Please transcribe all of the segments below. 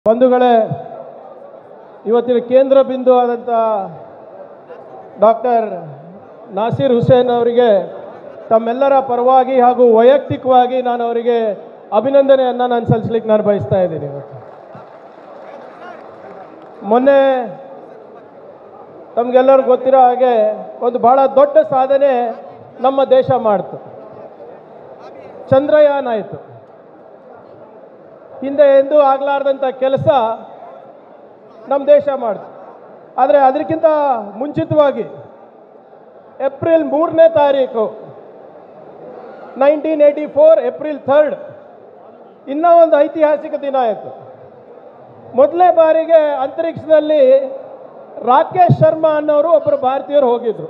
ಬಂಧುಗಳೇ ಇವತ್ತಿನ ಕೇಂದ್ರ ಬಿಂದು ಆದಂಥ ಡಾಕ್ಟರ್ ನಾಸೀರ್ ಹುಸೇನ್ ಅವರಿಗೆ ತಮ್ಮೆಲ್ಲರ ಪರವಾಗಿ ಹಾಗೂ ವೈಯಕ್ತಿಕವಾಗಿ ನಾನು ಅವರಿಗೆ ಅಭಿನಂದನೆಯನ್ನು ನಾನು ಸಲ್ಲಿಸ್ಲಿಕ್ಕೆ ನಾನು ಬಯಸ್ತಾ ಇದ್ದೀನಿ ಇವತ್ತು ಮೊನ್ನೆ ತಮಗೆಲ್ಲರಿಗೂ ಗೊತ್ತಿರೋ ಹಾಗೆ ಒಂದು ಬಹಳ ದೊಡ್ಡ ಸಾಧನೆ ನಮ್ಮ ದೇಶ ಮಾಡ್ತು ಚಂದ್ರಯಾನ ಆಯಿತು ಹಿಂದೆ ಎಂದೂ ಆಗಲಾರ್ದಂಥ ಕೆಲಸ ನಮ್ಮ ದೇಶ ಮಾಡ್ತು ಆದರೆ ಅದಕ್ಕಿಂತ ಮುಂಚಿತವಾಗಿ ಏಪ್ರಿಲ್ ಮೂರನೇ ತಾರೀಕು nineteen eighty four April third ಇನ್ನೂ ಒಂದು ಐತಿಹಾಸಿಕ ದಿನ ಆಯಿತು ಮೊದಲನೇ ಬಾರಿಗೆ ಅಂತರಿಕ್ಷದಲ್ಲಿ ರಾಕೇಶ್ ಶರ್ಮಾ ಅನ್ನೋರು ಒಬ್ಬರು ಭಾರತೀಯರು ಹೋಗಿದ್ರು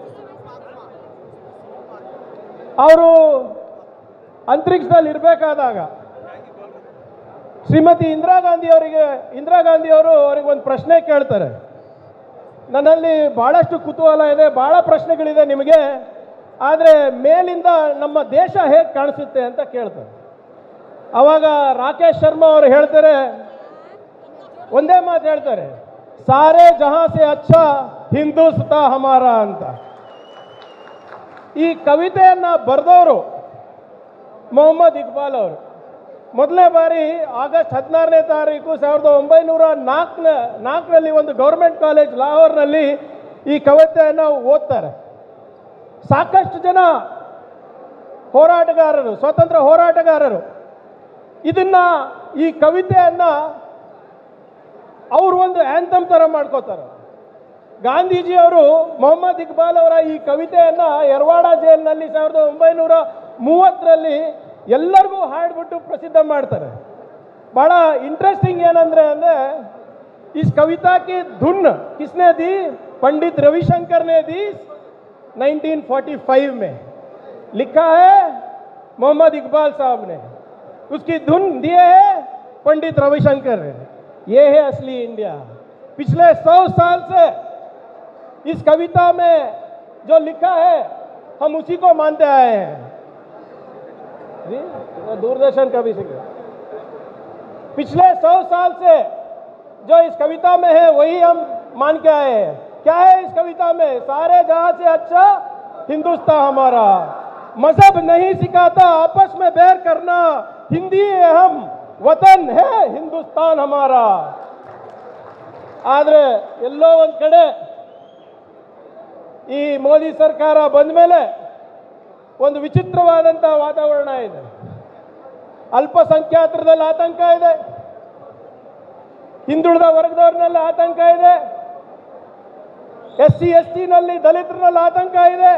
ಅವರು ಅಂತರಿಕ್ಷದಲ್ಲಿ ಇರಬೇಕಾದಾಗ ಶ್ರೀಮತಿ ಇಂದಿರಾ ಗಾಂಧಿ ಅವರಿಗೆ ಇಂದಿರಾ ಗಾಂಧಿ ಅವರು ಅವ್ರಿಗೆ ಒಂದು ಪ್ರಶ್ನೆ ಕೇಳ್ತಾರೆ ನನ್ನಲ್ಲಿ ಬಹಳಷ್ಟು ಕುತೂಹಲ ಇದೆ ಬಹಳ ಪ್ರಶ್ನೆಗಳಿದೆ ನಿಮಗೆ ಆದರೆ ಮೇಲಿಂದ ನಮ್ಮ ದೇಶ ಹೇಗೆ ಕಾಣಿಸುತ್ತೆ ಅಂತ ಕೇಳ್ತಾರೆ ಅವಾಗ ರಾಕೇಶ್ ಶರ್ಮಾ ಅವರು ಹೇಳ್ತಾರೆ ಒಂದೇ ಮಾತು ಹೇಳ್ತಾರೆ ಸಾರೇ ಜಹಾಂ ಸೆ ಅಚ್ಚ ಹಿಂದೂಸ್ತಾ ಹಮಾರ ಅಂತ ಈ ಕವಿತೆಯನ್ನ ಬರೆದವರು ಮೊಹಮ್ಮದ್ ಇಕ್ಬಾಲ್ ಅವರು ಮೊದಲನೇ ಬಾರಿ ಆಗಸ್ಟ್ ಹದಿನಾರನೇ ತಾರೀಕು ಸಾವಿರದ ಒಂಬೈನೂರ ನಾಲ್ಕನ ನಾಲ್ಕರಲ್ಲಿ ಒಂದು ಗೌರ್ಮೆಂಟ್ ಕಾಲೇಜ್ ಲಾಹೋರ್ನಲ್ಲಿ ಈ ಕವಿತೆಯನ್ನು ಓದ್ತಾರೆ ಸಾಕಷ್ಟು ಜನ ಹೋರಾಟಗಾರರು ಸ್ವಾತಂತ್ರ್ಯ ಹೋರಾಟಗಾರರು ಇದನ್ನ ಈ ಕವಿತೆಯನ್ನ ಅವರು ಒಂದು ಆ್ಯಂಥಮ್ ಥರ ಮಾಡ್ಕೋತಾರೆ ಗಾಂಧೀಜಿ ಅವರು ಮೊಹಮ್ಮದ್ ಇಕ್ಬಾಲ್ ಅವರ ಈ ಕವಿತೆಯನ್ನ ಯರವಾಡ ಜೈಲಿನಲ್ಲಿ ಸಾವಿರದ ಒಂಬೈನೂರ ಮೂವತ್ತರಲ್ಲಿ ಎಲ್ಲರಿಗೂ ಹಾಡ್ಬಿಟ್ಟು ಪ್ರಸಿದ್ಧ ಮಾಡ್ತಾರೆ ಬಹಳ ಇಂಟ್ರೆಸ್ಟಿಂಗ್ ಏನಂದ್ರೆ ಅಂದ್ರೆ इस कविता की धुन किसने दी पंडित रविशंकर ने दी 1945 में लिखा है मोहम्मद इकबाल साहब ने उसकी धुन दिए है पंडित रविशंकर ने ये है असली इंडिया पिछले सौ साल से इस कविता में जो लिखा है हम उसी को मानते आए हैं जी, दूरदर्शन का भी जिक्र पिछले सौ साल से जो इस कविता में है वही हम मान के आए हैं क्या है इस कविता में सारे जहां से अच्छा हिंदुस्तान हमारा मजहब नहीं सिखाता आपस में बैर करना हिंदी है हम वतन है हिंदुस्तान हमारा ಆದ್ರೆ ಎಲ್ಲೋ ಒಂದ್ ಕಡೆ ಈ ಮೋದಿ ಸರ್ಕಾರ ಬಂದ ಮೇಲೆ ಒಂದು ವಿಚಿತ್ರವಾದಂಥ ವಾತಾವರಣ ಇದೆ ಅಲ್ಪಸಂಖ್ಯಾತರದಲ್ಲಿ ಆತಂಕ ಇದೆ ಹಿಂದುಳಿದ ವರ್ಗದವ್ರನ್ನೆಲ್ಲ ಆತಂಕ ಇದೆ ಎಸ್ ಸಿ ಎಸ್ ಟಿನಲ್ಲಿ ದಲಿತರಲ್ಲಿ ಆತಂಕ ಇದೆ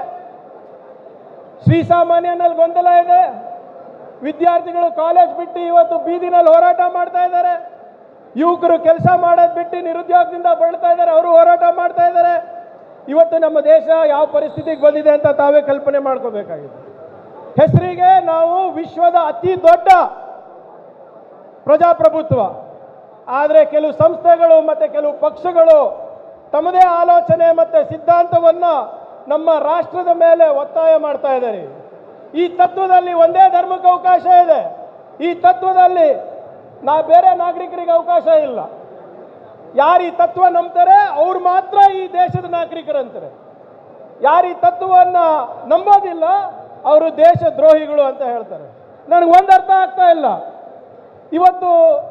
ಶ್ರೀಸಾಮಾನ್ಯನಲ್ಲಿ ಗೊಂದಲ ಇದೆ ವಿದ್ಯಾರ್ಥಿಗಳು ಕಾಲೇಜ್ ಬಿಟ್ಟು ಇವತ್ತು ಬೀದಿನಲ್ಲಿ ಹೋರಾಟ ಮಾಡ್ತಾ ಇದ್ದಾರೆ ಯುವಕರು ಕೆಲಸ ಮಾಡೋದು ಬಿಟ್ಟು ನಿರುದ್ಯೋಗದಿಂದ ಬಳಲ್ತಾ ಇದ್ದಾರೆ ಅವರು ಹೋರಾಟ ಮಾಡ್ತಾ ಇದ್ದಾರೆ ಇವತ್ತು ನಮ್ಮ ದೇಶ ಯಾವ ಪರಿಸ್ಥಿತಿಗೆ ಬಂದಿದೆ ಅಂತ ತಾವೇ ಕಲ್ಪನೆ ಮಾಡ್ಕೋಬೇಕಾಗಿದೆ ಹೆಸರಿಗೆ ನಾವು ವಿಶ್ವದ ಅತಿ ದೊಡ್ಡ ಪ್ರಜಾಪ್ರಭುತ್ವ ಆದರೆ ಕೆಲವು ಸಂಸ್ಥೆಗಳು ಮತ್ತು ಕೆಲವು ಪಕ್ಷಗಳು ತಮ್ಮದೇ ಆಲೋಚನೆ ಮತ್ತು ಸಿದ್ಧಾಂತವನ್ನು ನಮ್ಮ ರಾಷ್ಟ್ರದ ಮೇಲೆ ಒತ್ತಾಯ ಮಾಡ್ತಾ ಇದ್ದಾರೆ ಈ ತತ್ವದಲ್ಲಿ ಒಂದೇ ಧರ್ಮಕ್ಕೆ ಅವಕಾಶ ಇದೆ ಈ ತತ್ವದಲ್ಲಿ ನಾ ಬೇರೆ ನಾಗರಿಕರಿಗೆ ಅವಕಾಶ ಇಲ್ಲ ಯಾರು ಈ ತತ್ವ ನಂಬ್ತಾರೆ ಅವ್ರು ಮಾತ್ರ ಈ ದೇಶದ ನಾಗರಿಕರಂತಾರೆ ಯಾರು ಈ ತತ್ವವನ್ನು ನಂಬೋದಿಲ್ಲ ಅವರು ದೇಶ ದ್ರೋಹಿಗಳು ಅಂತ ಹೇಳ್ತಾರೆ ನನಗೆ ಒಂದು ಅರ್ಥ ಆಗ್ತಾ ಇಲ್ಲ ಇವತ್ತು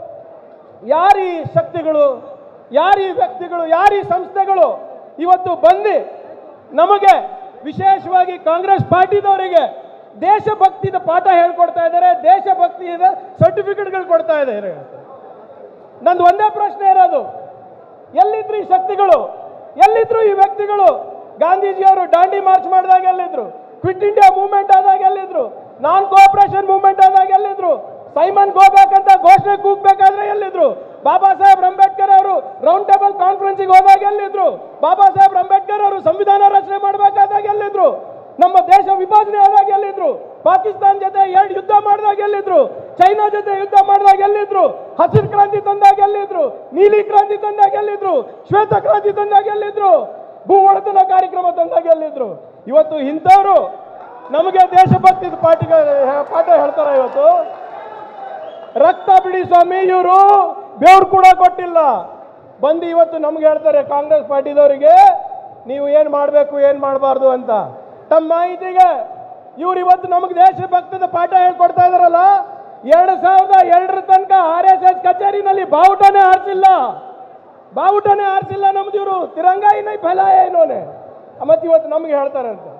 ಯಾರೀ ಶಕ್ತಿಗಳು ಯಾರೀ ವ್ಯಕ್ತಿಗಳು ಯಾರೀ ಸಂಸ್ಥೆಗಳು ಇವತ್ತು ಬಂದು ನಮಗೆ ವಿಶೇಷವಾಗಿ ಕಾಂಗ್ರೆಸ್ ಪಾರ್ಟಿದವರಿಗೆ ದೇಶಭಕ್ತಿದ ಪಾಠ ಹೇಳ್ಕೊಡ್ತಾ ಇದ್ದಾರೆ ದೇಶಭಕ್ತಿಯ ಸರ್ಟಿಫಿಕೇಟ್ಗಳು ಕೊಡ್ತಾ ಇದ್ದಾರೆ ನಂದು ಒಂದೇ ಪ್ರಶ್ನೆ ಇರೋದು ಎಲ್ಲಿದ್ರು ಈ ಶಕ್ತಿಗಳು ಎಲ್ಲಿದ್ರು ಈ ವ್ಯಕ್ತಿಗಳು ಗಾಂಧೀಜಿಯವರು ದಾಂಡಿ ಮಾರ್ಚ್ ಮಾಡಿದಾಗ ಎಲ್ಲಿದ್ರು ಕ್ವಿಟ್ ಇಂಡಿಯಾ ಮೂವ್ಮೆಂಟ್ ಆದಾಗ ಎಲ್ಲಿದ್ರು ನಾನ್ ಕೋಆಪರೇಷನ್ ಮೂವ್ಮೆಂಟ್ ಆದಾಗ ಎಲ್ಲಿದ್ರು ಸೈಮನ್ ಗೋಬ್ಯಾಕ್ ಅಂತ ಘೋಷಣೆ ಕೂಗ್ಬೇಕಾದ್ರೆ ಎಲ್ಲಿದ್ರು ಬಾಬಾ ಸಾಹೇಬ್ ಅಂಬೇಡ್ಕರ್ ಅವರು ರೌಂಡ್ ಟೇಬಲ್ ಕಾನ್ಫರೆನ್ಸಿಗೆ ಹೋದಾಗ ಎಲ್ಲಿದ್ರು ಬಾಬಾ ಸಾಹೇಬ್ ಅಂಬೇಡ್ಕರ್ ಅವರು ಸಂವಿಧಾನ ರಚನೆ ಮಾಡಬೇಕಾದಾಗ ಎಲ್ಲಿದ್ರು ನಮ್ಮ ದೇಶ ವಿಭಜನೆ ಆದಾಗ ಎಲ್ಲಿದ್ರು ಪಾಕಿಸ್ತಾನ ಜೊತೆ ಎರಡು ಯುದ್ಧ ಮಾಡಿದಾಗ ಎಲ್ಲಿದ್ರು ಚೈನಾ ಜೊತೆ ಯುದ್ಧ ಮಾಡಿದಾಗ ಎಲ್ಲಿದ್ರು ಹಸಿರು ಕ್ರಾಂತಿ ತಂದಾಗ ಎಲ್ಲಿದ್ರು ನೀಲಿ ಕ್ರಾಂತಿ ತಂದಾಗ ಎಲ್ಲಿದ್ರು ಶ್ವೇತ ಕ್ರಾಂತಿ ತಂದಾಗ ಎಲ್ಲಿದ್ರು ಭೂ ಒಡೆತನ ಕಾರ್ಯಕ್ರಮ ತಂದಾಗ ಎಲ್ಲಿದ್ರು ಇವತ್ತು ಇಂಥವ್ರು ನಮಗೆ ದೇಶಭಕ್ತಿ ಪಾಠ ಪಾಠ ಹೇಳ್ತಾರ ಇವತ್ತು ರಕ್ತ ಬಿಡಿ ಸ್ವಾಮಿ ಇವರು ಬೇವ್ರು ಕೂಡ ಕೊಟ್ಟಿಲ್ಲ ಬಂದು ಇವತ್ತು ನಮ್ಗೆ ಹೇಳ್ತಾರೆ ಕಾಂಗ್ರೆಸ್ ಪಾರ್ಟಿದವರಿಗೆ ನೀವು ಏನು ಮಾಡಬೇಕು ಏನು ಮಾಡಬಾರ್ದು ಅಂತ ತಮ್ಮ ಮಾಹಿತಿಗೆ ಇವ್ರು ಇವತ್ತು ನಮಗೆ ದೇಶಭಕ್ತದ ಪಾಠ ಹೇಳ್ಕೊಡ್ತಾ ಇದಾರಲ್ಲ ಎರಡು ಸಾವಿರದ ಎರಡರ ತನಕ ಆರ್ ಎಸ್ ಎಸ್ ಕಚೇರಿನಲ್ಲಿ ಬಾವುಟನೇ ಹಾರಿಸಿಲ್ಲ ಬಾವುಟನೇ ಹಾರಿಸಿಲ್ಲ ನಮ್ದು ಇವರು ತಿರಂಗ ಏನೈ ಫಲಾಯ ಏನೋನೆ ಮತ್ತೆ ಇವತ್ತು ನಮ್ಗೆ ಹೇಳ್ತಾರೆ ಅಂತ